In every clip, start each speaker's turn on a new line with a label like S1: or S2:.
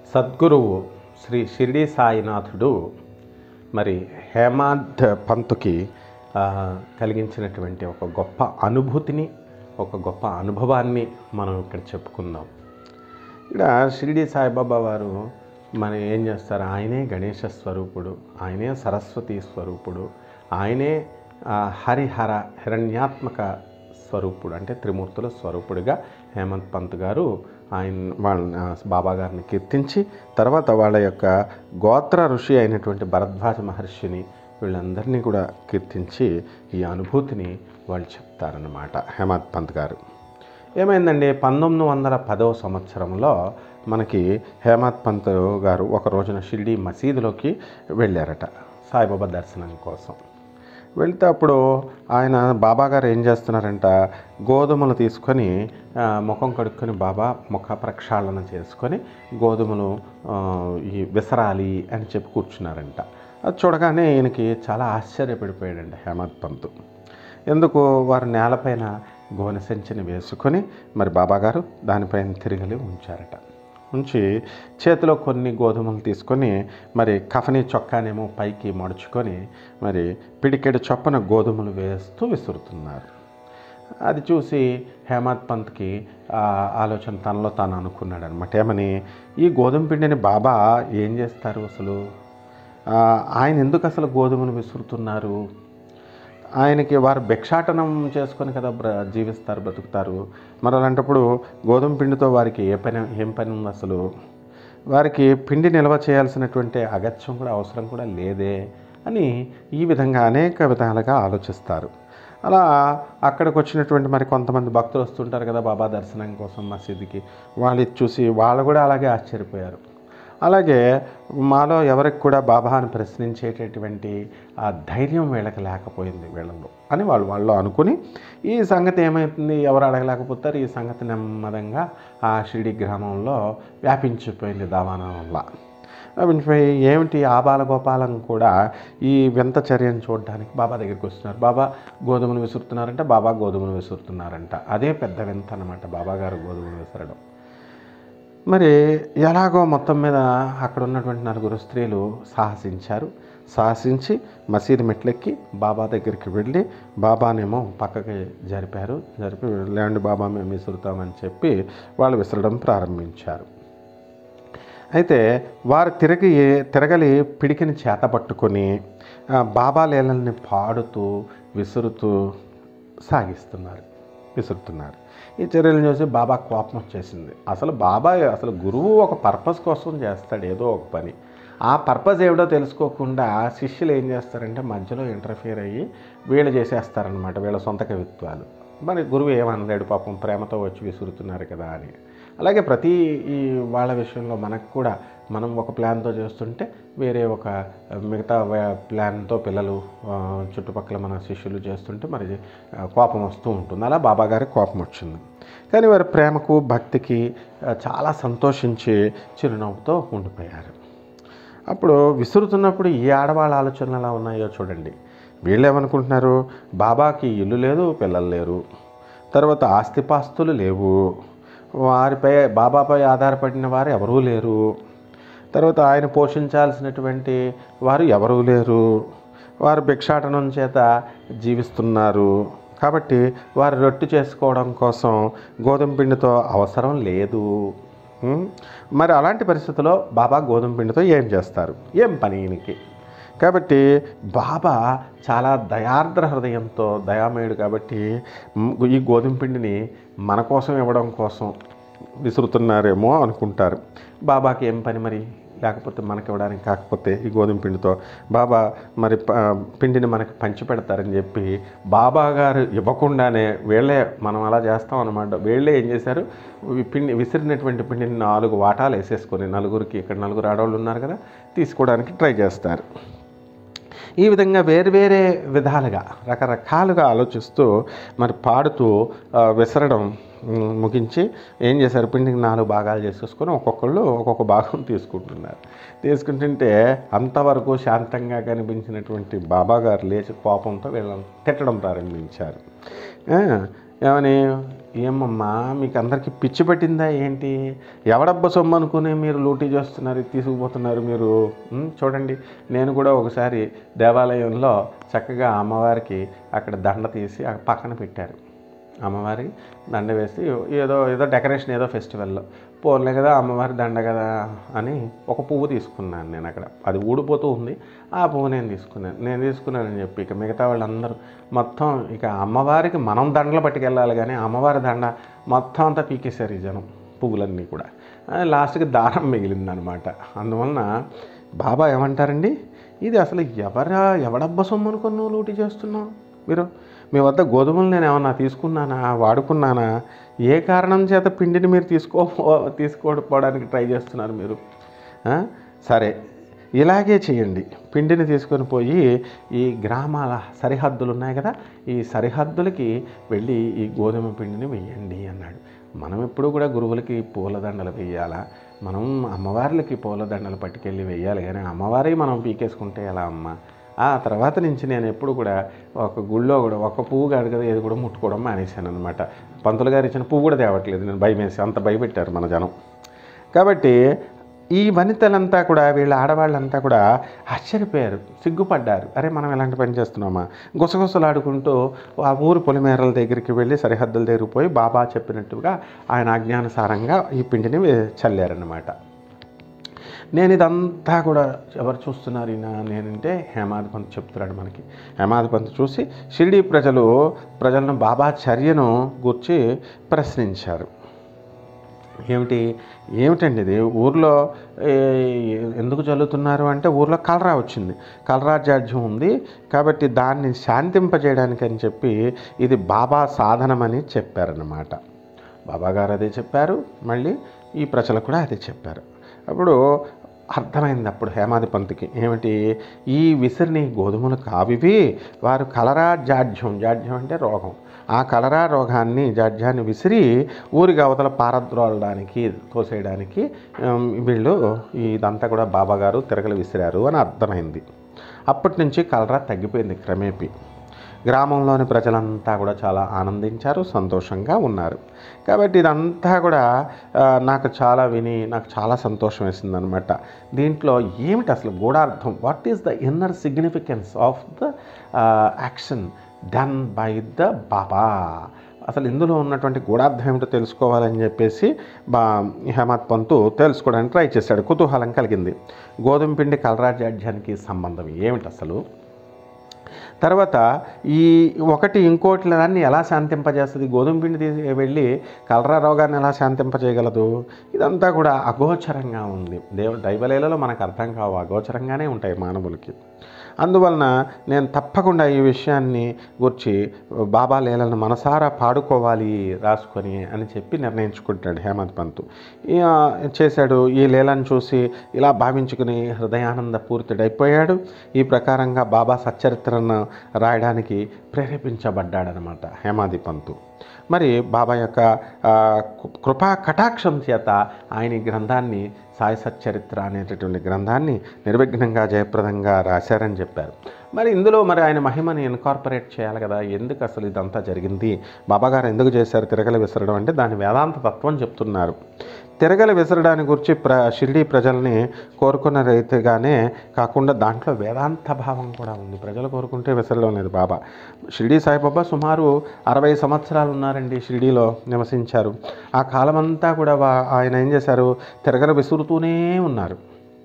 S1: సద్గురువు శ్రీ షిరిడి సాయినాథుడు మరి హేమాద్ పంతుకి ఆ, కలిగించినటువంటి ఒక గొప్ప అనుభూతిని ఒక గొప్ప అనుభవాన్ని మనం ఇక్కడ చెప్పుకుందాం ఇక్కడ షిరిడి సాయిబాబా వారు మనం ఏం చేస్తారు ఆయనే గణేశ స్వరూపుడు ఆయనే సరస్వతి స్వరూపుడు ఆయనే ఆ, హరిహర హిరణ్యాత్మక స్వరూపుడు అంటే త్రిమూర్తుల స్వరూపుడిగా హేమంత్ పంత్ గారు ఆయన వాళ్ళ ఆ, బాబా గారిని కీర్తించి తర్వాత వాళ్ళ యొక్క గోత్ర ఋషి అయినటువంటి భరద్వాజ మహర్షిని వీళ్ళందరినీ కూడా కీర్తించి ఈ అనుభూతిని వాళ్ళు చెప్తారన్నమాట హేమంత్ పంత్ గారు ఏమైందండి పంతొమ్మిది వందల పదవ సంవత్సరంలో మనకి హేమత్ పంత్ గారు ఒక రోజున షిరిడి మసీదులోకి వెళ్ళారట సాయిబాబా దర్శనం కోసం వెళ్తే అప్పుడు ఆయన బాబా గారు ఏం చేస్తున్నారంట గోధుమలు తీసుకొని ఆ, ముఖం కడుక్కొని బాబా ముఖ ప్రక్షాళన చేసుకొని గోధుమలు ఆ, ఈ విసరాలి అని చెప్పి కూర్చున్నారంట అది చూడగానే ఈయనకి చాలా ఆశ్చర్యపడిపోయాడండి హేమత్ పంత్ ఎందుకు వారు నేలపైన గోనె సంచిని వేసుకొని మరి బాబాగారు దానిపైన తిరిగలి ఉంచారట ఉంచి చేతిలో కొన్ని గోధుమలు తీసుకొని మరి కఫని చొక్కానేమో పైకి మడుచుకొని మరి పిడికెడు చొప్పున గోధుమలు వేస్తూ విసురుతున్నారు అది చూసి హేమత్ పంత్కి ఆ ఆలోచన తనలో తాను అనుకున్నాడు అనమాట ఏమని ఈ గోధుమ పిండిని బాబా ఏం చేస్తారు అసలు ఆ, ఆయన ఎందుకు అసలు గోధుమలు విసురుతున్నారు ఆయనకి వారు భిక్షాటనం చేసుకొని కదా బ్ర జీవిస్తారు బ్రతుకుతారు మరి అలాంటప్పుడు గోధుమ పిండితో వారికి ఏ పని ఏం పని ఉంది అసలు వారికి పిండి నిల్వ చేయాల్సినటువంటి అగత్యం కూడా అవసరం కూడా లేదే అని ఈ విధంగా అనేక విధాలుగా ఆలోచిస్తారు అలా అక్కడికి వచ్చినటువంటి మరి కొంతమంది భక్తులు వస్తుంటారు కదా బాబా దర్శనం కోసం మసీదుకి వాళ్ళు ఇది చూసి వాళ్ళు కూడా అలాగే ఆశ్చర్యపోయారు అలాగే మాలో ఎవరికి కూడా బాబాని ప్రశ్నించేటటువంటి ఆ ధైర్యం వీళ్ళకి లేకపోయింది వీళ్ళలో అని వాళ్ళు వాళ్ళు అనుకుని ఈ సంగతి ఏమవుతుంది ఎవరు అడగలేకపోతారు ఈ సంగతి నెమ్మదంగా ఆ షిరిడి గ్రామంలో వ్యాపించిపోయింది దావానం వల్ల వ్యాపించిపోయి ఏమిటి ఆ బాలగోపాలం కూడా ఈ వింత చర్యను చూడడానికి బాబా దగ్గరికి వస్తున్నారు బాబా గోధుమలు విసురుతున్నారంట బాబా గోధుమలు విసురుతున్నారంట అదే పెద్ద వింత అనమాట బాబా గారు గోధుమలు విసరడం మరి ఎలాగో మొత్తం మీద అక్కడ ఉన్నటువంటి నలుగురు స్త్రీలు సాహసించారు సాహసించి మసీదు మెట్లెక్కి బాబా దగ్గరికి వెళ్ళి బాబానేమో పక్కకి జరిపారు జరిపి లేండి బాబా మేము విసురుతామని చెప్పి వాళ్ళు విసరడం ప్రారంభించారు అయితే వారు తిరిగి తిరగలి పిడికిని చేత పట్టుకొని ఆ, బాబా లీలల్ని పాడుతూ విసురుతూ సాగిస్తున్నారు విసురుతున్నారు ఈ చర్యలను చూసి బాబా కోపం వచ్చేసింది అసలు బాబా అసలు గురువు ఒక పర్పస్ కోసం చేస్తాడు ఏదో ఒక పని ఆ పర్పస్ ఏమిటో తెలుసుకోకుండా శిష్యులు ఏం చేస్తారంటే మధ్యలో ఇంటర్ఫియర్ అయ్యి వీళ్ళు చేసేస్తారనమాట వీళ్ళ సొంత కవిత్వాలు మరి గురువు ఏమనలేడు పాపం ప్రేమతో వచ్చి విసురుతున్నారు కదా అని అలాగే ప్రతి ఈ వాళ్ళ విషయంలో మనకు కూడా మనం ఒక ప్లాన్తో చేస్తుంటే వేరే ఒక మిగతా వే- ప్లాన్తో పిల్లలు ఆ, చుట్టుపక్కల మన శిష్యులు చేస్తుంటే మరి ఆ, కోపం వస్తూ ఉంటుంది అలా బాబా గారికి కోపం వచ్చింది కానీ వారి ప్రేమకు భక్తికి ఆ, చాలా సంతోషించి చిరునవ్వుతో ఉండిపోయారు అప్పుడు విసురుతున్నప్పుడు ఈ ఆడవాళ్ళ ఆలోచనలు ఎలా ఉన్నాయో చూడండి వీళ్ళు ఏమనుకుంటున్నారు బాబాకి ఇల్లు లేదు పిల్లలు లేరు తర్వాత ఆస్తిపాస్తులు లేవు వారిపై బాబాపై ఆధారపడిన వారు ఎవరూ లేరు తర్వాత ఆయన పోషించాల్సినటువంటి వారు ఎవరూ లేరు వారు భిక్షాటనం చేత జీవిస్తున్నారు కాబట్టి వారు రొట్టె చేసుకోవడం కోసం గోధుమ పిండితో అవసరం లేదు ఉం? మరి అలాంటి పరిస్థితుల్లో బాబా గోధుమ పిండితో ఏం చేస్తారు ఏం పని ఈయనకి కాబట్టి బాబా చాలా దయార్ద్ర హృదయంతో దయామయుడు కాబట్టి మ్, ఈ గోధుమ పిండిని మన కోసం ఇవ్వడం కోసం విసురుతున్నారేమో అనుకుంటారు బాబాకి ఏం పని మరి లేకపోతే మనకి ఇవ్వడానికి కాకపోతే ఈ గోధుమ పిండితో బాబా మరి ప- పిండిని మనకి పంచి పెడతారని చెప్పి బాబా గారు ఇవ్వకుండానే వీళ్ళే మనం అలా చేస్తాం అనమాట వీళ్ళే ఏం చేశారు ఈ పిండి విసిరినటువంటి పిండిని నాలుగు వాటాలు వేసేసుకొని నలుగురికి ఇక్కడ నలుగురు ఆడవాళ్ళు ఉన్నారు కదా తీసుకోవడానికి ట్రై చేస్తారు ఈ విధంగా వేరువేరే విధాలుగా రకరకాలుగా ఆలోచిస్తూ మరి పాడుతూ ఆ, విసరడం ఉమ్, ముగించి ఏం చేశారు పిండికి నాలుగు భాగాలు చేసేసుకొని ఒక్కొక్కళ్ళు ఒక్కొక్క భాగం తీసుకుంటున్నారు తీసుకుంటుంటే అంతవరకు శాంతంగా కనిపించినటువంటి బాబా గారు లేచి కోపంతో వీళ్ళని తిట్టడం ప్రారంభించారు ఆ, ఏమని ఏమమ్మా మీకు అందరికీ పిచ్చి పట్టిందా ఏంటి ఎవడబ్బ సొమ్ము అనుకుని మీరు లూటీ చేస్తున్నారు ఇది తీసుకుపోతున్నారు మీరు ఉం, చూడండి నేను కూడా ఒకసారి దేవాలయంలో చక్కగా అమ్మవారికి అక్కడ దండ తీసి ఆ పక్కన పెట్టారు అమ్మవారి దండ వేసి ఏదో ఏదో డెకరేషన్ ఏదో ఫెస్టివల్లో పోన్లే కదా అమ్మవారి దండ కదా అని ఒక పువ్వు తీసుకున్నాను నేను అక్కడ అది ఊడిపోతూ ఉంది ఆ పువ్వు నేను తీసుకున్నాను నేను తీసుకున్నానని చెప్పి ఇక మిగతా వాళ్ళందరూ మొత్తం ఇక అమ్మవారికి మనం దండలు పట్టుకెళ్ళాలి కానీ అమ్మవారి దండ మొత్తం అంతా పీకేశారు ఈ జనం పువ్వులన్నీ కూడా ఆ, లాస్ట్కి దారం మిగిలిందనమాట అందువలన బాబా ఏమంటారండి ఇది అసలు ఎవరా ఎవడబ్బ సొమ్ము అనుకుని నువ్వు లూటీ చేస్తున్నావు మీరు మీ వద్ద గోధుమలు నేను ఏమన్నా తీసుకున్నానా వాడుకున్నానా ఏ కారణం చేత పిండిని మీరు తీసుకో తీసుకోకపోవడానికి ట్రై చేస్తున్నారు మీరు ఆ? సరే ఇలాగే చేయండి పిండిని తీసుకొని పోయి ఈ గ్రామాల సరిహద్దులు ఉన్నాయి కదా ఈ సరిహద్దులకి వెళ్ళి ఈ గోధుమ పిండిని వేయండి అన్నాడు మనం ఎప్పుడు కూడా గురువులకి పూలదండలు వేయాలా మనం అమ్మవార్లకి పూలదండలు పట్టుకెళ్ళి వేయాలి కానీ అమ్మవారి మనం పీకేసుకుంటే ఎలా అమ్మ ఆ తర్వాత నుంచి నేను ఎప్పుడు కూడా ఒక గుళ్ళో కూడా ఒక పువ్వు కాదు కదా ఏది కూడా ముట్టుకోవడం మానేశాను అనమాట పంతులు గారు ఇచ్చిన పువ్వు కూడా తేవట్లేదు నేను భయం వేసి అంత భయపెట్టారు మన జనం కాబట్టి ఈ వనితలంతా కూడా వీళ్ళ ఆడవాళ్ళంతా కూడా ఆశ్చర్యపోయారు సిగ్గుపడ్డారు అరే మనం ఎలాంటి పని చేస్తున్నామా గుసగుసలాడుకుంటూ ఆ ఊరు పొలిమేరల దగ్గరికి వెళ్ళి సరిహద్దుల దగ్గరికి పోయి బాబా చెప్పినట్టుగా ఆయన అజ్ఞానుసారంగా ఈ పిండిని వే- చల్లారన్నమాట నేను ఇదంతా కూడా ఎవరు చూస్తున్నారు ఈయన నేనంటే హేమాది పంత్ చెప్తున్నాడు మనకి హేమాది పంత్ చూసి షిరిడి ప్రజలు ప్రజలను బాబా చర్యను గుర్చి ప్రశ్నించారు ఏమిటి ఏమిటండి ఇది ఊర్లో ఏ, ఎందుకు చల్లుతున్నారు అంటే ఊర్లో కలరా వచ్చింది కలరా జాడ్యం ఉంది కాబట్టి దాన్ని శాంతింపజేయడానికి అని చెప్పి ఇది బాబా సాధనమని చెప్పారన్నమాట బాబా గారు అదే చెప్పారు మళ్ళీ ఈ ప్రజలు కూడా అదే చెప్పారు అప్పుడు అర్థమైంది అప్పుడు హేమాది పంత్కి ఏమిటి ఈ విసిరిని గోధుమలు కావివి వారు కలరా జాడ్యం జాడ్యం అంటే రోగం ఆ కలరా రోగాన్ని జాడ్యాన్ని విసిరి ఊరికి అవతల పారద్రోలడానికి తోసేయడానికి ఉమ్, వీళ్ళు ఇదంతా కూడా బాబా గారు తిరగలు విసిరారు అని అర్థమైంది అప్పటి నుంచి కలరా తగ్గిపోయింది క్రమేపీ గ్రామంలోని ప్రజలంతా కూడా చాలా ఆనందించారు సంతోషంగా ఉన్నారు కాబట్టి ఇదంతా కూడా ఆ, నాకు చాలా విని నాకు చాలా సంతోషం వేసింది అనమాట దీంట్లో ఏమిటి అసలు గూఢార్థం what is the inner significance of the action done by the Baba అసలు ఇందులో ఉన్నటువంటి గూఢార్థం ఏమిటో తెలుసుకోవాలని చెప్పేసి బా హేమత్ పంతు తెలుసుకోవడానికి ట్రై చేశాడు కుతూహలం కలిగింది గోధుమ పిండి కలరాజాడ్యానికి సంబంధం ఏమిటి అసలు తర్వాత ఈ ఒకటి ఇంకోటి దాన్ని ఎలా శాంతింపజేస్తుంది గోధుమ పిండి తీసి వెళ్ళి కలరా రోగాన్ని ఎలా శాంతింపజేయగలదు ఇదంతా కూడా అగోచరంగా ఉంది దేవ దైవలీలలో మనకు అర్థం కావు అగోచరంగానే ఉంటాయి మానవులకి అందువలన నేను తప్పకుండా ఈ విషయాన్ని గురించి బాబా లీలను మనసారా పాడుకోవాలి రాసుకొని అని చెప్పి నిర్ణయించుకుంటాడు హేమంత్ పంతు ఈ, ఆ, చేశాడు ఈ లీలను చూసి ఇలా భావించుకుని హృదయానంద పూర్తిడైపోయాడు ఈ ప్రకారంగా బాబా సచ్చరిత్రను రాయడానికి ప్రేరేపించబడ్డాడనమాట హేమాది పంతు మరి బాబా యొక్క ఆ, కృ- కృపా కటాక్షం చేత ఆయన ఈ గ్రంథాన్ని సాయి సచ్చరిత్ర అనేటటువంటి గ్రంథాన్ని నిర్విఘ్నంగా జయప్రదంగా రాశారని చెప్పారు మరి ఇందులో మరి ఆయన మహిమని ఇన్కార్పొరేట్ చేయాలి కదా ఎందుకు అసలు ఇదంతా జరిగింది బాబాగారు ఎందుకు చేశారు తిరగల విసరడం అంటే దాని వేదాంత తత్వం చెప్తున్నారు తిరగల విసరడాన్ని గురించి ప్ర షిరిడి ప్రజల్ని కోరుకున్న రీతిగానే కాకుండా దాంట్లో వేదాంత భావం కూడా ఉంది ప్రజలు కోరుకుంటే విసరడం లేదు బాబా షిరిడి సాయిబాబా సుమారు అరవై సంవత్సరాలు ఉన్నారండి షిరిడీలో నివసించారు ఆ కాలమంతా కూడా వా- ఆయన ఏం చేశారు తిరగల విసురుతూనే ఉన్నారు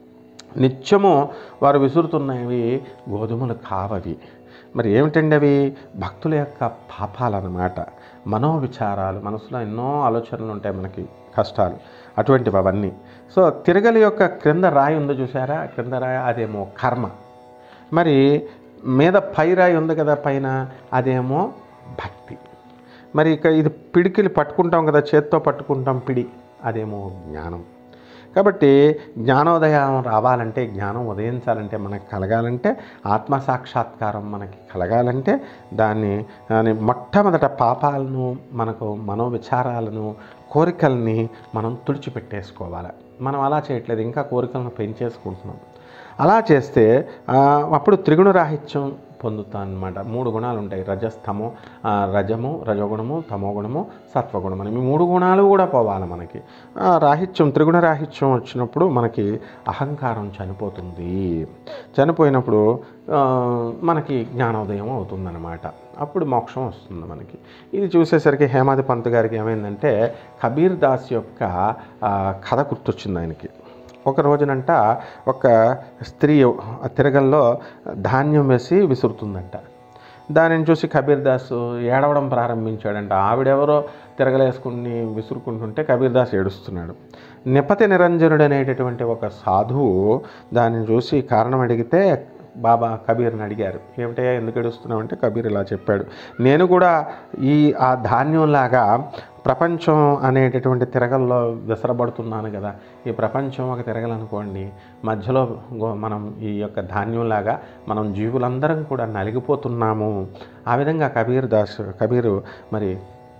S1: నిత్యము వారు విసురుతున్నవి గోధుమలు కావవి మరి ఏమిటండి అవి భక్తుల యొక్క పాపాలన్నమాట మనోవిచారాలు మనసులో ఎన్నో ఆలోచనలు ఉంటాయి మనకి కష్టాలు అటువంటివి అవన్నీ సో తిరగలి యొక్క క్రింద రాయి ఉందో చూసారా క్రింద రాయి అదేమో కర్మ మరి మీద పై రాయి ఉంది కదా పైన అదేమో భక్తి మరి ఇక ఇది పిడికిలి పట్టుకుంటాం కదా చేత్తో పట్టుకుంటాం పిడి అదేమో జ్ఞానం కాబట్టి జ్ఞానోదయం రావాలంటే జ్ఞానం ఉదయించాలంటే మనకు కలగాలంటే ఆత్మ సాక్షాత్కారం మనకి కలగాలంటే దాన్ని దాని మొట్టమొదట పాపాలను మనకు మనోవిచారాలను కోరికల్ని మనం తుడిచిపెట్టేసుకోవాలి మనం అలా చేయట్లేదు ఇంకా కోరికలను పెంచేసుకుంటున్నాం అలా చేస్తే ఆ, అప్పుడు త్రిగుణ రాహిత్యం పొందుతాను అనమాట మూడు గుణాలు ఉంటాయి రజస్తమో ఆ, రజము రజోగుణము తమోగుణము సత్వగుణం అని ఈ మూడు గుణాలు కూడా పోవాలి మనకి ఆ, రాహిత్యం త్రిగుణ రాహిత్యం వచ్చినప్పుడు మనకి అహంకారం చనిపోతుంది చనిపోయినప్పుడు ఆ, మనకి జ్ఞానోదయం అవుతుందన్నమాట అప్పుడు మోక్షం వస్తుంది మనకి ఇది చూసేసరికి హేమాది పంత్ గారికి ఏమైందంటే కబీర్ దాస్ యొక్క ఆ, కథ గుర్తొచ్చింది ఆయనకి ఒక రోజునంట ఒక స్త్రీ ఆ తిరగల్లో ధాన్యం వేసి విసురుతుందంట దానిని చూసి కబీర్ దాస్ ఏడవడం ప్రారంభించాడంట ఆవిడెవరో తిరగలేసుకుని విసురుకుంటుంటే కబీర్ దాస్ ఏడుస్తున్నాడు నిపతి నిరంజనుడు అనేటటువంటి ఒక సాధువు దానిని చూసి కారణం అడిగితే బాబా కబీర్ని అడిగారు ఏమిటయ్యా ఎందుకు ఏడుస్తున్నావు అంటే కబీర్ ఇలా చెప్పాడు నేను కూడా ఈ ఆ ధాన్యంలాగా ప్రపంచం అనేటటువంటి తిరగల్లో విసరబడుతున్నాను కదా ఈ ప్రపంచం ఒక తిరగలనుకోండి మధ్యలో గో- మనం ఈ యొక్క ధాన్యంలాగా మనం జీవులందరం కూడా నలిగిపోతున్నాము ఆ విధంగా కబీర్ దాస్ కబీరు మరి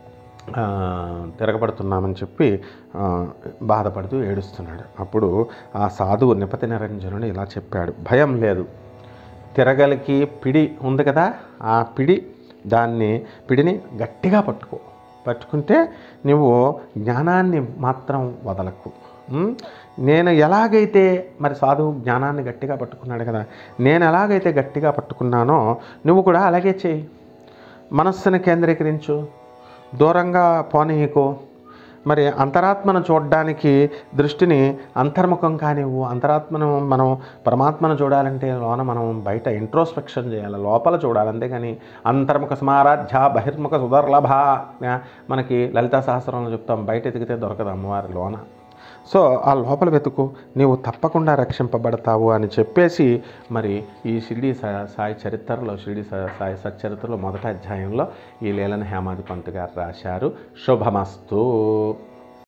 S1: ఆ, తిరగబడుతున్నామని చెప్పి ఆ, బాధపడుతూ ఏడుస్తున్నాడు అప్పుడు ఆ సాధువు నిపతి నిరంజనుడు ఇలా చెప్పాడు భయం లేదు తిరగలికి పిడి ఉంది కదా ఆ పిడి దాన్ని పిడిని గట్టిగా పట్టుకో పట్టుకుంటే నువ్వు జ్ఞానాన్ని మాత్రం వదలకు ఉమ్? నేను ఎలాగైతే మరి సాధువు జ్ఞానాన్ని గట్టిగా పట్టుకున్నాడు కదా నేను ఎలాగైతే గట్టిగా పట్టుకున్నానో నువ్వు కూడా అలాగే చేయి మనస్సుని కేంద్రీకరించు దూరంగా పోనీయకు మరి అంతరాత్మను చూడడానికి దృష్టిని అంతర్ముఖం కానివ్వు అంతరాత్మను మనం పరమాత్మను చూడాలంటే లోన మనం బయట ఇంట్రోస్పెక్షన్ చేయాలి లోపల చూడాలి అంతేగాని అంతర్ముఖ స్మారాధ్య బహిర్ముఖ సుదర్లభ ఆ, మనకి లలితా సహస్రంలో చెప్తాం బయట ఎతికితే దొరకదు అమ్మవారి లోన సో ఆ లోపల వెతుకు నీవు తప్పకుండా రక్షింపబడతావు అని చెప్పేసి మరి ఈ షిరిడి సా- సాయి చరిత్రలో షిరిడి సా- సాయి సచ్చరిత్రలో మొదటి అధ్యాయంలో ఈ లీలను హేమాది పంత్ గారు రాశారు శుభమస్తు